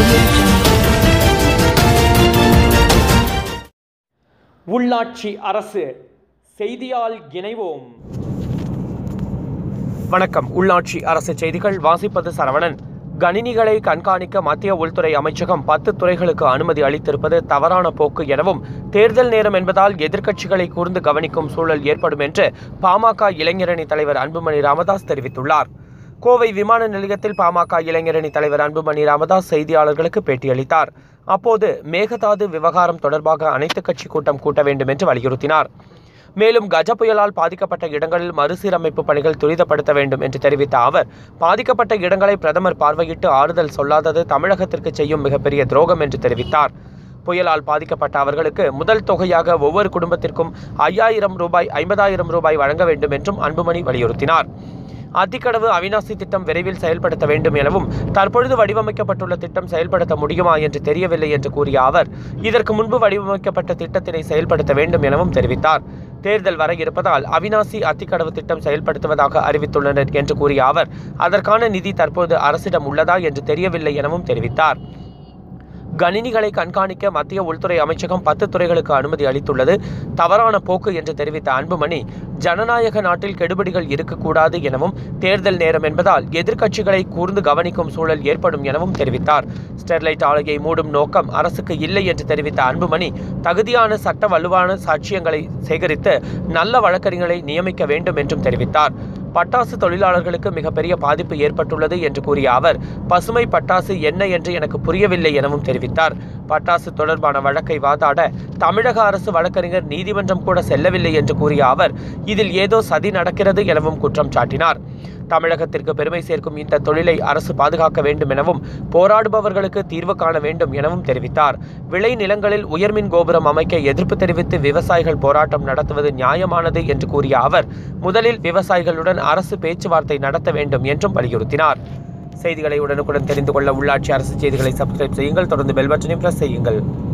Audio Jungle. உள்ளாட்சி அரசு செய்தியால் இணைவோம் வணக்கம் உள்ளாட்சி அரசு செய்திகள் வாசிப்பது சரவணன் கணினிகளை கண்காணிக்க மத்திய உள்துறை அமைச்சகம் பத்து துறைகளுக்கு அனுமதி அளித்திருப்பது தவறான போக்கு எனவும் தேர்தல் நேரம் என்பதால் எதிர்க்கட்சிகளை கூர்ந்து கவனிக்கும் சூழல் ஏற்படும் என்று பாமக இளைஞரணி தலைவர் அன்புமணி ராமதாஸ் தெரிவித்துள்ளார் கோவை விமான நிலையத்தில் பாமக இளைஞரணி தலைவர் அன்புமணி ராமதாஸ் செய்தியாளர்களுக்கு பேட்டியளித்தார் அப்போது மேகதாது விவகாரம் தொடர்பாக அனைத்துக் கட்சி கூட்டம் கூட்ட வேண்டும் என்று வலியுறுத்தினார் மேலும் கஜ புயலால் பாதிக்கப்பட்ட இடங்களில் மறுசீரமைப்பு பணிகள் துரிதப்படுத்த வேண்டும் என்று தெரிவித்த அவர் பாதிக்கப்பட்ட இடங்களை பிரதமர் பார்வையிட்டு ஆறுதல் சொல்லாதது தமிழகத்திற்கு செய்யும் மிகப்பெரிய துரோகம் என்று தெரிவித்தார் புயலால் பாதிக்கப்பட்ட அவர்களுக்கு முதல் தொகையாக ஒவ்வொரு குடும்பத்திற்கும் ஐயாயிரம் ரூபாய் ஐம்பதாயிரம் ரூபாய் வழங்க வேண்டும் என்றும் அன்புமணி வலியுறுத்தினார் அத்திக்கடவு அவினாசி திட்டம் விரைவில் செயல்படுத்த வேண்டும் எனவும் தற்பொழுது வடிவமைக்கப்பட்டுள்ள திட்டம் செயல்படுத்த முடியுமா என்று தெரியவில்லை என்று கூறிய அவர் இதற்கு முன்பு வடிவமைக்கப்பட்ட திட்டத்தினை செயல்படுத்த வேண்டும் எனவும் தெரிவித்தார் தேர்தல் வர இருப்பதால் அவினாசி அத்திக்கடவு திட்டம் செயல்படுத்துவதாக அறிவித்துள்ளனர் என்று கூறிய அவர் அதற்கான நிதி தற்போது அரசிடம் உள்ளதா என்று தெரியவில்லை எனவும் தெரிவித்தார் கணினிகளை கண்காணிக்க மத்திய உள்துறை அமைச்சகம் பத்து துறைகளுக்கு அனுமதி அளித்துள்ளது தவறான போக்கு என்று தெரிவித்த அன்புமணி ஜனநாயக நாட்டில் கெடுபிடிகள் இருக்கக்கூடாது எனவும் தேர்தல் நேரம் என்பதால் எதிர்க்கட்சிகளை கூர்ந்து கவனிக்கும் சூழல் ஏற்படும் எனவும் தெரிவித்தார் ஸ்டெர்லைட் ஆலையை மூடும் நோக்கம் அரசுக்கு இல்லை என்று தெரிவித்த அன்புமணி தகுதியான சட்ட வலுவான சாட்சியங்களை சேகரித்து நல்ல வழக்கறிஞர்களை நியமிக்க வேண்டும் என்றும் தெரிவித்தார் பட்டாசு தொழிலாளர்களுக்கு மிகப்பெரிய பாதிப்பு ஏற்பட்டுள்ளது என்று கூறிய அவர் பசுமை பட்டாசு என்ன என்று எனக்கு புரியவில்லை எனவும் தெரிவித்தார் பட்டாசு தொடர்பான வழக்கை வாதாட தமிழக அரசு வழக்கறிஞர் நீதிமன்றம் கூட செல்லவில்லை என்று கூறிய அவர் இதில் ஏதோ சதி நடக்கிறது எனவும் குற்றம் சாட்டினார் தமிழகத்திற்கு பெருமை சேர்க்கும் இந்த தொழிலை அரசு பாதுகாக்க வேண்டும் எனவும் போராடுபவர்களுக்கு தீர்வு காண வேண்டும் எனவும் தெரிவித்தார் விளை நிலங்களில் உயர்மின் கோபுரம் அமைக்க எதிர்ப்பு தெரிவித்து விவசாயிகள் போராட்டம் நடத்துவது நியாயமானது என்று கூறிய அவர் முதலில் விவசாயிகளுடன் அரசு பேச்சுவார்த்தை நடத்த வேண்டும் என்றும் வலியுறுத்தினார் செய்திகளை உடனுக்குடன் தெரிந்து கொள்ள உள்ளாட்சி அரசு செய்திகளை சப்ஸ்கிரைப் செய்யுங்கள் தொடர்ந்து பெல் பட்டனையும் பிரஸ் செய்யுங்கள்